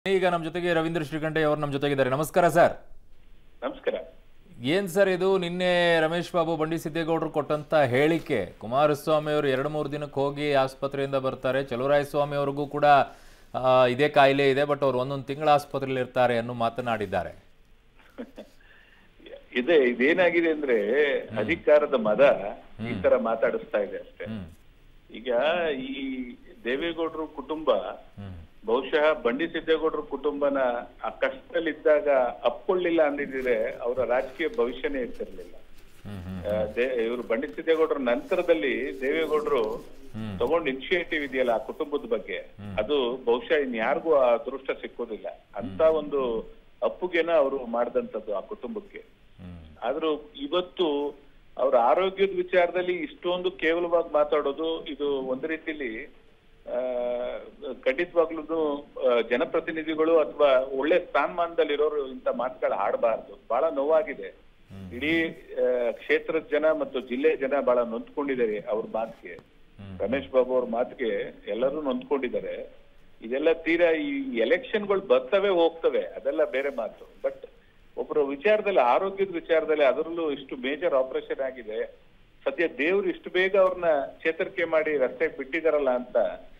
ಈಗ ನಮ್ಮ ಜೊತೆಗೆ ರವೀಂದ್ರ ಶ್ರೀಕಂಠೆ ಅವರು ನಮ್ಮ ಜೊತೆಗಿದ್ದಾರೆ ನಮಸ್ಕಾರ ಸರ್ ನಮಸ್ಕಾರ ಏನ್ ಸರ್ ಇದು ನಿನ್ನೆ ರಮೇಶ್ ಬಾಬು ಬಂಡಿ ಸಿದ್ದೇಗೌಡರು ಕೊಟ್ಟಂತ ಹೇಳಿಕೆ ಕುಮಾರಸ್ವಾಮಿ ಅವರು ಎರಡು ಮೂರು ದಿನಕ್ಕೆ ಹೋಗಿ ಆಸ್ಪತ್ರೆಯಿಂದ ಬರ್ತಾರೆ ಚಲುವರಾಯ ಸ್ವಾಮಿ ಅವ್ರಿಗೂ ಕೂಡ ಆ, ಇದೇ ಕಾಯಿಲೆ ಇದೆ ಬಟ್ ಅವ್ರು ಒಂದೊಂದು ತಿಂಗಳ ಆಸ್ಪತ್ರೆಯಲ್ಲಿ ಇರ್ತಾರೆ ಅನ್ನೋ ಮಾತನಾಡಿದ್ದಾರೆ ಇದೆ ಇದೇನಾಗಿದೆ ಅಂದ್ರೆ ಅಧಿಕಾರದ ಮದ ಈ ತರ ಮಾತಾಡಿಸ್ತಾ ಇದೆ ಅಷ್ಟೇ ಹ್ಮ್ ಈಗ ಈ ದೇವೇಗೌಡರು ಕುಟುಂಬ ಹ್ಮ್ ಬಹುಶಃ ಬಂಡಿ ಸಿದ್ದೇಗೌಡರ ಕುಟುಂಬನ ಆ ಕಷ್ಟದಲ್ಲಿದ್ದಾಗ ಅಪ್ಕೊಳ್ಳಿಲ್ಲ ಅಂದಿದ್ರೆ ಅವರ ರಾಜಕೀಯ ಭವಿಷ್ಯನೇ ಇರ್ತಿರ್ಲಿಲ್ಲ ಹ್ಮ್ ಹ್ಮ್ ಆ, ದೇ- ಇವರು ಬಂಡಿ ಸಿದ್ದೇಗೌಡರ ನಂತರದಲ್ಲಿ ದೇವೇಗೌಡರು ಹ್ಮ್. ತಗೊಂಡ್ ಇನಿಷಿಯೇಟಿವ್ ಇದೆಯಲ್ಲ ಆ ಕುಟುಂಬದ ಬಗ್ಗೆ ಅದು ಬಹುಶಃ ಇನ್ಯಾರಿಗೂ ಆ ಅದೃಷ್ಟ ಸಿಕ್ಕೋದಿಲ್ಲ ಅಂತ ಒಂದು ಅಪ್ಪುಗೆನ ಅವರು ಮಾಡಿದಂತದ್ದು ಆ ಕುಟುಂಬಕ್ಕೆ ಹ್ಮ್ ಆದ್ರೂ ಇವತ್ತು ಅವರ ಆರೋಗ್ಯದ ವಿಚಾರದಲ್ಲಿ ಇಷ್ಟೊಂದು ಕೇವಲವಾಗಿ ಮಾತಾಡೋದು ಇದು ಒಂದು ರೀತಿಲಿ ಆ, ಖಂಡಿತವಾಗ್ಲೂ ಆ, ಜನಪ್ರತಿನಿಧಿಗಳು ಅಥವಾ ಒಳ್ಳೆ ಸ್ಥಾನಮಾನದಲ್ಲಿರೋರು ಇಂಥ ಮಾತುಗಳು ಆಡಬಾರ್ದು ಬಹಳ ನೋವಾಗಿದೆ ಇಡೀ ಆ, ಕ್ಷೇತ್ರದ ಜನ ಮತ್ತು ಜಿಲ್ಲೆ ಜನ ಬಹಳ ನೊಂದ್ಕೊಂಡಿದ್ದಾರೆ ಅವ್ರ ಮಾತಿಗೆ ಹ್ಮ್. ರಮೇಶ್ ಬಾಬು ಅವ್ರ ಮಾತಿಗೆ ಎಲ್ಲರೂ ನೊಂದ್ಕೊಂಡಿದ್ದಾರೆ ಇದೆಲ್ಲ ತೀರಾ ಈ ಎಲೆಕ್ಷನ್ಗಳು ಬರ್ತವೆ ಹೋಗ್ತವೆ ಅದೆಲ್ಲ ಬೇರೆ ಮಾತು ಬಟ್ ಒಬ್ಬರ ವಿಚಾರದಲ್ಲಿ ಆರೋಗ್ಯದ ವಿಚಾರದಲ್ಲಿ ಅದರಲ್ಲೂ ಇಷ್ಟು ಮೇಜರ್ ಆಪರೇಷನ್ ಆಗಿದೆ ಸದ್ಯ ದೇವ್ರು ಇಷ್ಟು ಬೇಗ ಅವ್ರನ್ನ ಚೇತರಿಕೆ ಮಾಡಿ ರಸ್ತೆಗೆ ಬಿಟ್ಟಿದಾರಲ್ಲ ಅಂತ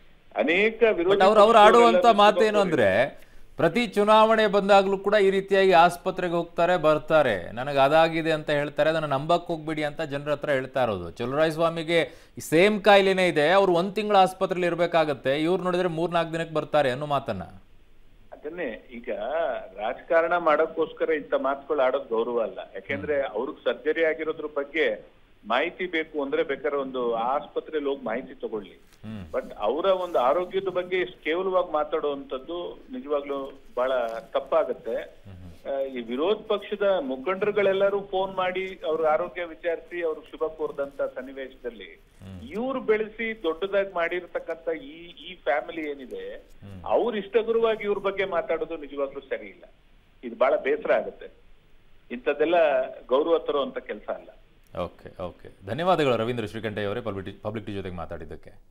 ಅನೇಕ ವಿರೋಧ ಬಟ್ ಅವ್ರು ಅವ್ರು ಆಡುವಂತ ಪಕ್ಷಗಳೆಲ್ಲ ಮಾತೇನು ಅಂದ್ರೆ ಪ್ರತಿ ಚುನಾವಣೆ ಬಂದಾಗ್ಲೂ ಕೂಡ ಈ ರೀತಿಯಾಗಿ ಆಸ್ಪತ್ರೆಗೆ ಹೋಗ್ತಾರೆ ಬರ್ತಾರೆ ನನಗೆ ಅದಾಗಿದೆ ಅಂತ ಹೇಳ್ತಾರೆ ಅದನ್ನ ನಂಬಕ್ ಹೋಗ್ಬಿಡಿ ಅಂತ ಜನರ ಹತ್ರ ಹೇಳ್ತಾ ಇರೋದು ಚಲುವರಾಯ ಸ್ವಾಮಿಗೆ ಸೇಮ್ ಕಾಯಿಲೆನೇ ಇದೆ ಅವ್ರು ಒಂದ್ ತಿಂಗಳ ಆಸ್ಪತ್ರೆಯಲ್ಲಿ ಇರ್ಬೇಕಾಗತ್ತೆ ಇವ್ರು ನೋಡಿದ್ರೆ ಮೂರ್ನಾಲ್ಕು ದಿನಕ್ಕೆ ಬರ್ತಾರೆ ಅನ್ನೋ ಮಾತನ್ನ ಅದನ್ನೇ ಈಗ ರಾಜಕಾರಣ ಮಾಡೋಕ್ಕೋಸ್ಕರ ಇಂಥ ಮಾತುಗಳು ಆಡೋದು ಗೌರವ ಅಲ್ಲ ಯಾಕೆಂದ್ರೆ ಅವ್ರಿಗೆ ಸರ್ಜರಿ ಆಗಿರೋದ್ರ ಬಗ್ಗೆ ಮಾಹಿತಿ ಬೇಕು ಅಂದ್ರೆ ಬೇಕಾದ್ರೆ ಒಂದು ಆಸ್ಪತ್ರೆಯಲ್ಲಿ ಹೋಗಿ ಮಾಹಿತಿ ತಗೊಳ್ಳಿ ಹ್ಮ್ ಬಟ್ ಅವರ ಒಂದು ಆರೋಗ್ಯದ ಬಗ್ಗೆ ಇಷ್ಟು ಕೇವಲವಾಗಿ ಮಾತಾಡುವಂಥದ್ದು ನಿಜವಾಗ್ಲೂ ಬಹಳ ತಪ್ಪಾಗತ್ತೆ ಆ, ಈ ವಿರೋಧ ಪಕ್ಷದ ಮುಖಂಡರುಗಳೆಲ್ಲರೂ ಫೋನ್ ಮಾಡಿ ಅವ್ರ ಆರೋಗ್ಯ ವಿಚಾರಿಸಿ ಅವ್ರಿಗೆ ಶುಭ ಕೋರ್ದಂತ ಸನ್ನಿವೇಶದಲ್ಲಿ ಇವ್ರು ಬೆಳೆಸಿ ದೊಡ್ಡದಾಗಿ ಮಾಡಿರ್ತಕ್ಕಂಥ ಈ ಈ ಫ್ಯಾಮಿಲಿ ಏನಿದೆ ಅವ್ರು ಇಷ್ಟಗುರುವಾಗಿ ಇವ್ರ ಬಗ್ಗೆ ಮಾತಾಡೋದು ನಿಜವಾಗ್ಲೂ ಸರಿ ಇಲ್ಲ ಇದು ಬಹಳ ಬೇಸರ ಆಗುತ್ತೆ ಇಂಥದ್ದೆಲ್ಲ ಗೌರವ ತರುವಂತ ಕೆಲಸ ಅಲ್ಲ ಓಕೆ ಓಕೆ ಧನ್ಯವಾದಗಳು ರವೀಂದ್ರ ಶ್ರೀಕಂಠೆ ಅವರೇ ಪಬ್ಲಿಕ್ ಪಬ್ಲಿಕ್ ಟಿ ಜೊತೆಗೆ ಮಾತಾಡಿದ್ದಕ್ಕೆ